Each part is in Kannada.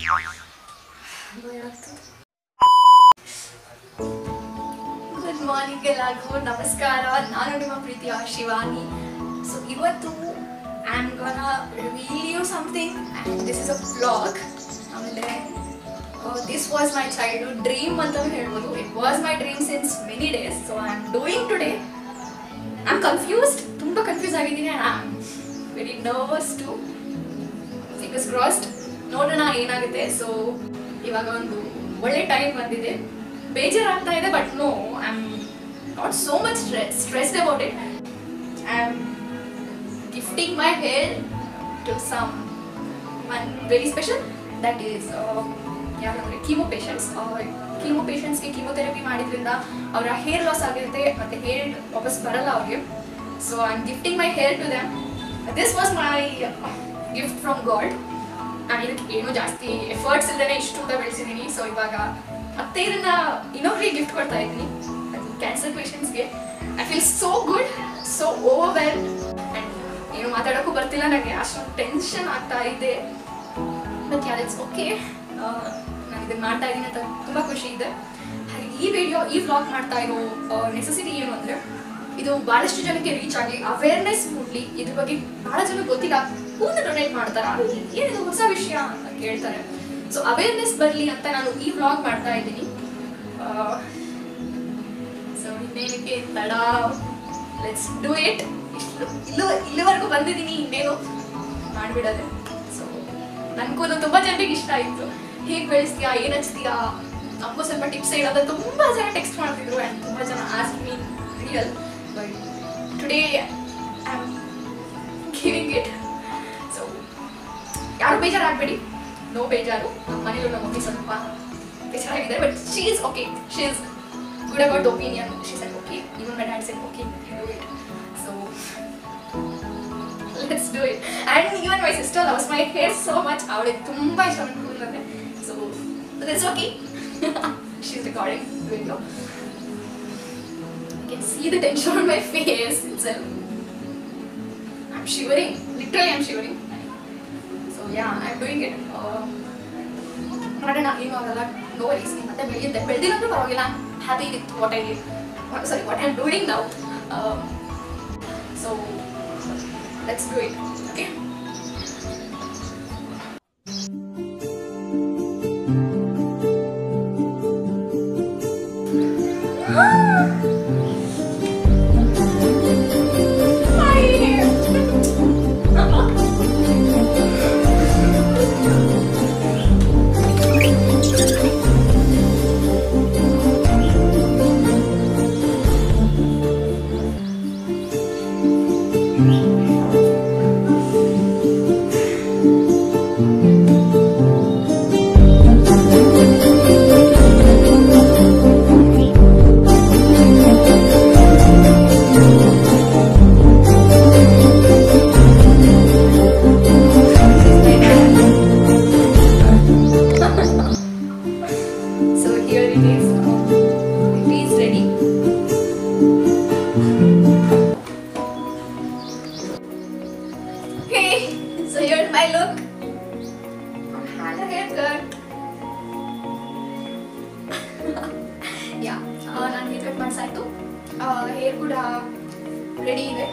ಗುಡ್ ಮಾರ್ನಿಂಗ್ ಎಲ್ಲರಿಗೂ ನಮಸ್ಕಾರ ನಾನು ನಿಮ್ಮ ಪ್ರೀತಿಯ ಶಿವಾನಿ ಸೊ ಇವತ್ತು I am gonna reveal you something and this is a blog ಆಮೇಲೆ this was my childhood dream ಅಂತ ಹೇಳ್ಬೋದು it was my dream since many days so I am doing today I am confused ತುಂಬ ಕನ್ಫ್ಯೂಸ್ ಆಗಿದ್ದೀನಿ and I am very nervous too fingers crossed ನೋಡೋಣ ಏನಾಗುತ್ತೆ ಸೊ ಇವಾಗ ಒಂದು ಒಳ್ಳೆ ಟೈಮ್ ಬಂದಿದೆ ಬೇಜಾರಾಗ್ತಾ ಇದೆ but no I am not so much stressed about it I am gifting my hair to someone very special that is ಯಾರಂದರೆ ಕೀಮೋ ಪೇಷಂಟ್ಸ್ ಕೀಮೋ ಪೇಷಂಟ್ಸ್ಗೆ ಕೀಮೋಥೆರಪಿ ಮಾಡಿದ್ರಿಂದ ಅವರ ಹೇರ್ ಲಾಸ್ ಆಗಿರುತ್ತೆ ಮತ್ತು ಹೇರ್ ವಾಪಸ್ ಬರಲ್ಲ ಅವ್ರಿಗೆ so I am gifting my hair to them this was my gift from God ನಾನು ಇದಕ್ಕೆ ಏನೂ ಜಾಸ್ತಿ ಎಫರ್ಟ್ಸ್ ಇಲ್ಲದೆ ಇಷ್ಟು ಅಂತ ಬೆಳೆಸಿದ್ದೀನಿ ಸೊ ಇವಾಗ ಮತ್ತೆ ಇದನ್ನ ಇನ್ನೊಬ್ರಿಗೆ ಗಿಫ್ಟ್ ಕೊಡ್ತಾ ಇದ್ದೀನಿ ಅದು ಕ್ಯಾನ್ಸರ್ ಪೇಷಂಟ್ಸ್ಗೆ I feel so good so overwhelm and ಏನು ಮಾತಾಡೋಕ್ಕೂ ಬರ್ತಿಲ್ಲ ನನಗೆ ಅಷ್ಟೊಂದು ಟೆನ್ಷನ್ ಆಗ್ತಾ ಇದೆ ಬಟ್ ಯಾರು ಇಟ್ಸ್ ಓಕೆ ನಾನು ಇದನ್ನ ಮಾಡ್ತಾ ಇದ್ದೀನಿ ಅಂತ ತುಂಬ ಖುಷಿ ಇದೆ ಹಾಗೆ ಈ ವಿಡಿಯೋ ಈ ವ್ಲಾಗ್ ಮಾಡ್ತಾ ಇರೋ ನೆಸೆಸಿಟಿ ಏನು ಅಂದರೆ ಇದು ಭಾಳಷ್ಟು ಜನಕ್ಕೆ ರೀಚ್ ಆಗಿ ಅವೇರ್ನೆಸ್ ಮೂಡಲಿ ಇದ್ರ ಬಗ್ಗೆ ಭಾಳ ಜನ ಗೊತ್ತಿಲ್ಲ ಕೂತು ಡೊನೇಟ್ ಮಾಡ್ತಾರೆ ಅದು ಏನಿದು ಹೊಸ ವಿಷಯ ಅಂತ ಕೇಳ್ತಾರೆ ಸೊ ಅವೇರ್ನೆಸ್ ಬರಲಿ ಅಂತ ನಾನು ಈ ವ್ಲಾಗ್ ಮಾಡ್ತಾ ಇದ್ದೀನಿ ಸೊ ಇನ್ನೇನಕ್ಕೆ ತಡ ಲೆಟ್ಸ್ ಡೂ ಇಟ್ ಇಷ್ಟು ಇಲ್ಲೂ ಇಲ್ಲಿವರೆಗೂ ಬಂದಿದ್ದೀನಿ ಇನ್ನೇನು ಮಾಡಿಬಿಡೋದೆ ಸೊ ನನಗೂ ತುಂಬ ಜನರಿಗೆ ಇಷ್ಟ ಆಯಿತು ಹೇಗೆ ಬೆಳೆಸ್ತೀಯಾ ಏನು ಹಚ್ತೀಯಾ ನಮಗೂ ಸ್ವಲ್ಪ ಟಿಪ್ಸ್ ಹೇಳೋದು ತುಂಬ ಜನ ಟೆಕ್ಸ್ಟ್ ಮಾಡ್ತಿದ್ರು ಆ್ಯಂಡ್ ತುಂಬ ಜನ ask me real but today I am giving it so ಯಾರು ಬೇಜಾರಾಗಬೇಡಿ ನೋ ಬೇಜಾರು ನಮ್ಮ ಮನೇಲೂ ನಮ್ಮ ಮಮ್ಮಿ ಸ್ವಲ್ಪ ಬೇಜಾರಾಗಿದ್ದಾರೆ but she is okay she is good about opinion she said okay even my dad said okay do it so let's do it and even my sister loves my hair so much ಅವಳಿಗೆ ತುಂಬ ಇಷ್ಟ ನನ್ನ ಕೂದಲಂದ್ರೆ so it's okay she is recording video You can see the tension on my face itself. I'm shivering. Literally, I'm shivering. So yeah, I'm doing it. Uh, ಮಾಡೋಣ ಏನು ಆಗಲ್ಲ ನೋ ವರೀಸ್ ಮತ್ತೆ ಬೆಳೆಯುತ್ತೆ ಬೆಳೆದಿರೋದು ಪರವಾಗಿಲ್ಲ happy with what I did sorry what I am doing now so let's do it okay So here it is. It is ready. Hey, so here's my look. I had a haircut. Yeah ನಾನು ಹೇರ್ ಕಟ್ ಮಾಡಿಸಾಯ್ತು ಹೇರ್ ಕೂಡ ರೆಡಿ ಇದೆ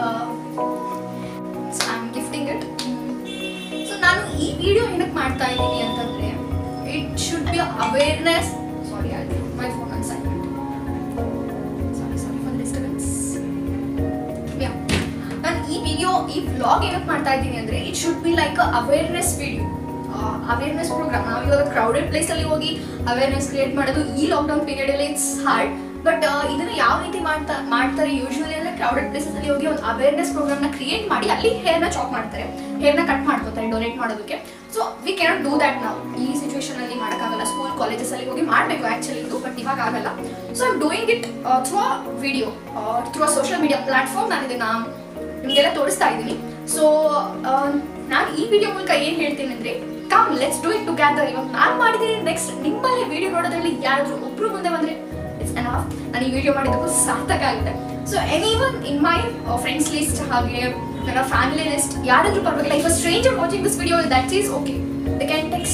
so I am gifting it so ನಾನು ಈ ವಿಡಿಯೋ ಏನಕ್ಕೆ ಮಾಡ್ತಾ ಇದ್ದೀನಿ ಅಂತಂದರೆ it should be awareness sorry ಅದು my phone on silent sorry sorry for disturbance yeah ನಾನು ಈ ವಿಡಿಯೋ ಈ ವ್ಲಾಗ್ ಏನಕ್ಕೆ ಮಾಡ್ತಾ ಇದ್ದೀನಿ ಅಂದರೆ it should be like a awareness video awareness program ನಾವು ಇವಾಗ ಕ್ರೌಡೆಡ್ ಪ್ಲೇಸಲ್ಲಿ ಹೋಗಿ ಅವೇರ್ನೆಸ್ ಕ್ರಿಯೇಟ್ ಮಾಡೋದು ಈ ಲಾಕ್ಡೌನ್ ಪೀರಿಯಡಲ್ಲಿ ಇಟ್ಸ್ ಹಾರ್ಡ್ ಬಟ್ ಇದನ್ನ ಯಾವ ರೀತಿ ಮಾಡ್ತಾ ಮಾಡ್ತಾರೆ ಯೂಶ್ವಲಿ ಅಂದರೆ ಕ್ರೌಡೆಡ್ ಪ್ಲೇಸಲ್ಲಿ ಹೋಗಿ ಒಂದು ಅವೇರ್ನೆಸ್ ಪ್ರೋಗ್ರಾಮ್ನ ಕ್ರಿಯೇಟ್ ಮಾಡಿ ಅಲ್ಲಿ ಹೇರ್ನ ಚಾಪ್ ಮಾಡ್ತಾರೆ ಹೇರ್ನ ಕಟ್ ಮಾಡ್ಕೋತಾರೆ ಡೊನೇಟ್ ಮಾಡೋದಕ್ಕೆ so we cannot do that ನಾವು ಈ ಸಿಚುವೇಶನ್ ಅಲ್ಲಿ ಮಾಡೋಕ್ಕಾಗಲ್ಲ ಸ್ಕೂಲ್ ಕಾಲೇಜಸ್ ಅಲ್ಲಿ ಹೋಗಿ ಮಾಡಬೇಕು ಆಕ್ಚುಲಿ ಇದು ಬಟ್ ಇವಾಗ ಆಗಲ್ಲ so I'm doing it through a video through a social media platform ನಾನು ಇದನ್ನ ನಿಮಗೆಲ್ಲ ತೋರಿಸ್ತಾ ಇದ್ದೀನಿ ಸೊ ನಾನು ಈ ವಿಡಿಯೋ ಮೂಲಕ ಏನು ಹೇಳ್ತೀನಿ ಅಂದರೆ come let's do it together ಇವಾಗ ನಾನು ಮಾಡಿದ್ದೀನಿ ನೆಕ್ಸ್ಟ್ ನಿಮ್ಮಲ್ಲಿ ವಿಡಿಯೋ ನೋಡೋದ್ರಲ್ಲಿ ಯಾರಾದರೂ ಒಬ್ರು ಮುಂದೆ ಬಂದರೆ ಇಟ್ಸ್ ಎನಫ್ ನಾನು ಈ ವಿಡಿಯೋ ಮಾಡಿದ್ದಕ್ಕೂ ಸಾರ್ಥಕ ಆಗಿದೆ so anyone in my friends list ಹಾಗೆ ನನ್ನ ಫ್ಯಾಮಿಲಿ ಲಿಸ್ಟ್ ಯಾರಾದರೂ ಪರವಾಗಿಲ್ಲ if stranger watching this video that is okay they can text me and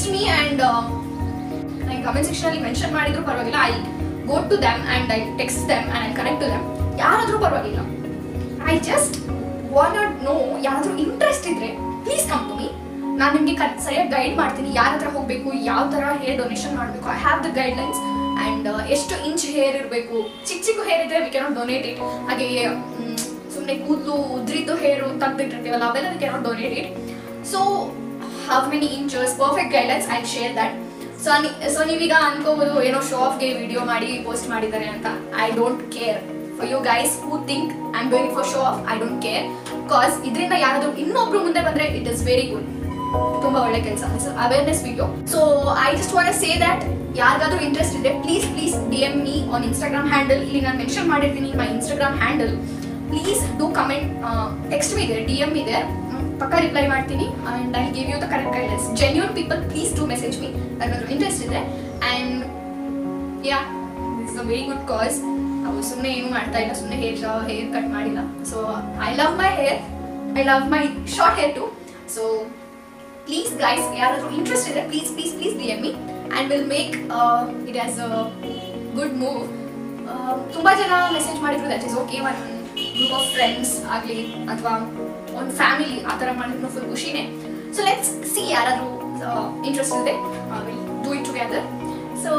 and ನನಗೆ ಕಮೆಂಟ್ ಸೆಕ್ಷನಲ್ಲಿ ಮೆನ್ಷನ್ ಮಾಡಿದ್ರು ಪರವಾಗಿಲ್ಲ I go to them and I text them and I connect to them ಯಾರಾದರೂ ಪರವಾಗಿಲ್ಲ I just want not no ಯಾರಾದರೂ ಇಂಟ್ರೆಸ್ಟ್ ಇದ್ರೆ ಪ್ಲೀಸ್ ಕಮ್ ಟು ಮೀ ನಾನು ನಿಮಗೆ ಕರೆಕ್ಟ್ ಸರಿಯಾಗಿ ಗೈಡ್ ಮಾಡ್ತೀನಿ ಯಾರ ಹತ್ರ ಹೋಗಬೇಕು ಯಾವ ಥರ ಹೇರ್ ಡೊನೇಷನ್ ಮಾಡಬೇಕು I have the guidelines and ಎಷ್ಟು ಇಂಚ್ ಹೇರ್ ಇರಬೇಕು ಚಿಕ್ಕ ಚಿಕ್ಕ ಹೇರ್ ಇದ್ರೆ ವಿ ಕ್ಯಾನಾಟ್ ಡೊನೇಟ್ ಇಟ್ ಹಾಗೆ ಸುಮ್ಮನೆ ಕೂದಲು ಉದ್ರಿದ್ದು ಹೇರು ತೆಗ್ದಿಟ್ಟಿರ್ತೀವಲ್ಲ ಅವೆಲ್ಲ we cannot donate it so how many inches perfect guidelines I share that so so ನೀವೀಗ ಅನ್ಕೋಬೋದು ಏನೋ ಶೋ ಆಫ್ಗೆ ವಿಡಿಯೋ ಮಾಡಿ ಪೋಸ್ಟ್ ಮಾಡಿದ್ದಾರೆ ಅಂತ I don't care for you guys who think I am going for show off I don't care because ಇದರಿಂದ ಯಾರಾದರೂ ಇನ್ನೊಬ್ರು ಮುಂದೆ ಬಂದರೆ ಇಟ್ ಇಸ್ ವೆರಿ ಗುಡ್ ತುಂಬಾ ಒಳ್ಳೆ ಕೆಲಸ awareness video so I just want say that ಯಾರಿಗಾದ್ರೂ ಇಂಟ್ರೆಸ್ಟ್ ಇದೆ please please D M me on Instagram handle ಇಲ್ಲಿ ನಾನು ಮೆನ್ಷನ್ ಮಾಡಿರ್ತೀನಿ my Instagram handle please do comment text ಇದೆ ಡಿ ಎಮ್ ಇದೆ ಹ್ಮ್, ಪಕ್ಕ ರಿಪ್ಲೈ ಮಾಡ್ತೀನಿ and I give you the correct guidance genuine people please do message me ಯಾರಿಗಾದ್ರೂ ಇಂಟ್ರೆಸ್ಟ್ ಇದೆ and yeah it's a very good cause ಅವು ಸುಮ್ಮನೆ ಏನು ಮಾಡ್ತಾ ಇಲ್ಲ ಸುಮ್ಮನೆ ಹೇರ್ ಹೇರ್ ಕಟ್ ಮಾಡಿಲ್ಲ so I love my hair I love my short hair too so please guys ಯಾರಾದರೂ ಇಂಟ್ರೆಸ್ಟ್ ಇದೆ please please please D M me and will make it as a good move ತುಂಬ ಜನ ಮೆಸೇಜ್ ಮಾಡಿದ್ರು that is okay one group of friends ಆಗಲಿ ಅಥವಾ ಒಂದು ಫ್ಯಾಮಿಲಿ ಆ ಥರ ಮಾಡಿದ್ರು ಫುಲ್ ಖುಷಿನೇ ಸೊ ಲೆಟ್ಸ್ ಸಿ ಯಾರಾದರೂ ಇಂಟ್ರೆಸ್ಟ್ ಇದೆ will do it together so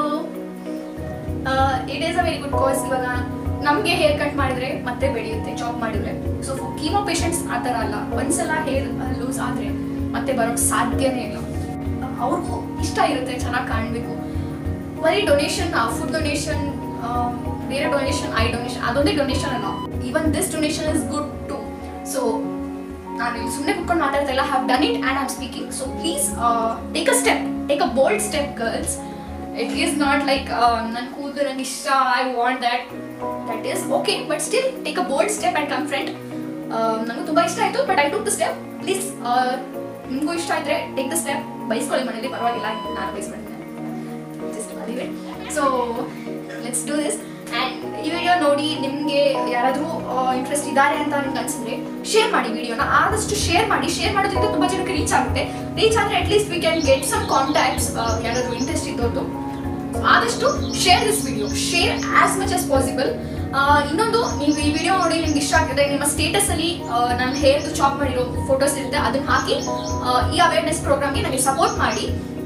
it is a very good cause ಇವಾಗ ನಮಗೆ ಹೇರ್ ಕಟ್ ಮಾಡಿದ್ರೆ ಮತ್ತೆ ಬೆಳೆಯುತ್ತೆ ಜಾಬ್ ಮಾಡಿದ್ರೆ ಸೊ ಕೀಮೋ ಪೇಷಂಟ್ಸ್ ಆ ಥರ ಅಲ್ಲ ಒಂದ್ಸಲ ಹೇರ್ ಲೂಸ್ ಆದರೆ ಮತ್ತೆ ಬರೋಕ್ಕೆ ಸಾಧ್ಯನೇ ಇಲ್ಲ ಅವ್ರಿಗೂ ಇಷ್ಟ ಇರುತ್ತೆ ಚೆನ್ನಾಗಿ ಕಾಣಬೇಕು ಬರೀ ಡೊನೇಷನ್ ಫುಡ್ ಡೊನೇಷನ್ ಬೇರೆ ಡೊನೇಷನ್ ಐ ಡೊನೇಷನ್ ಅದೊಂದೇ ಡೊನೇಷನ್ ಅಲ್ಲ even this donation is good too so ನಾನು ಇಲ್ಲಿ ಸುಮ್ಮನೆ ಕುತ್ಕೊಂಡು ಮಾತಾಡ್ತಾ ಇಲ್ಲ have done it and I'm speaking so please take a step take a bold step girls it is not like ನನ್ನ ಕೂದಲು ನನಗೆ ಇಷ್ಟ I want that that is okay but still take a bold step and come friend ನನಗೂ ತುಂಬ ಇಷ್ಟ ಆಯಿತು but I took the step please ನಿಮಗೂ ಇಷ್ಟ ಇದ್ರೆ ಟೇಕ್ ದ ಸ್ಟೆಪ್ ಬೈಸ್ಕೊಳ್ಳಿ ಮನೇಲಿ ಪರವಾಗಿಲ್ಲ ನಾನು ಬೈಸ್ಕೊಂಡಿದ್ದೆ ಜಸ್ಟ್ ಮದುವೆ so let's do this and ಈ ವಿಡಿಯೋ ನೋಡಿ ನಿಮಗೆ ಯಾರಾದರೂ ಇಂಟ್ರೆಸ್ಟ್ ಇದ್ದಾರೆ ಅಂತ ನಿಮ್ಗೆ ಅನ್ಸಿದ್ರೆ ಶೇರ್ ಮಾಡಿ ವಿಡಿಯೋನ ಆದಷ್ಟು ಶೇರ್ ಮಾಡಿ ಶೇರ್ ಮಾಡೋದ್ರಿಂದ ತುಂಬ ಜನಕ್ಕೆ ರೀಚ್ ಆಗುತ್ತೆ ರೀಚ್ ಆದರೆ at least we can get some contacts ಯಾರಾದರೂ ಇಂಟ್ರೆಸ್ಟ್ ಇದ್ದವ್ರದ್ದು ಆದಷ್ಟು share this video share as much as possible ಇನ್ನೊಂದು ನೀವು ಈ ವಿಡಿಯೋ ನೋಡಿ ನಿಮ್ಗೆ ಇಷ್ಟ ಆಗಿದೆ ನಿಮ್ಮ ಸ್ಟೇಟಸ್ ಅಲ್ಲಿ ನಾನು ಹೇರ್ದು ಚಾಪ್ ಮಾಡಿರೋ ಫೋಟೋಸ್ ಇರುತ್ತೆ ಅದನ್ನ ಹಾಕಿ ಆ, ಈ ಅವೇರ್ನೆಸ್ ಪ್ರೋಗ್ರಾಮ್ಗೆ ನನಗೆ ಸಪೋರ್ಟ್ ಮಾಡಿ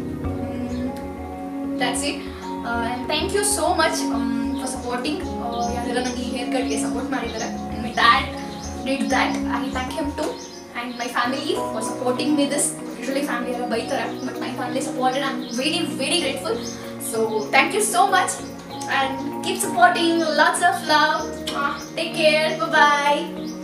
that's it thank you so much for supporting ಯಾರೆಲ್ಲ ನನಗೆ ಈ ಹೇರ್ ಕಟ್ಗೆ ಸಪೋರ್ಟ್ ಮಾಡಿದ್ದಾರೆ my dad did that I thank him too and my family for supporting me this usually family ಎಲ್ಲ ಬೈತಾರೆ but my family supported I am very very grateful so thank you so much and keep supporting lots of love take care bye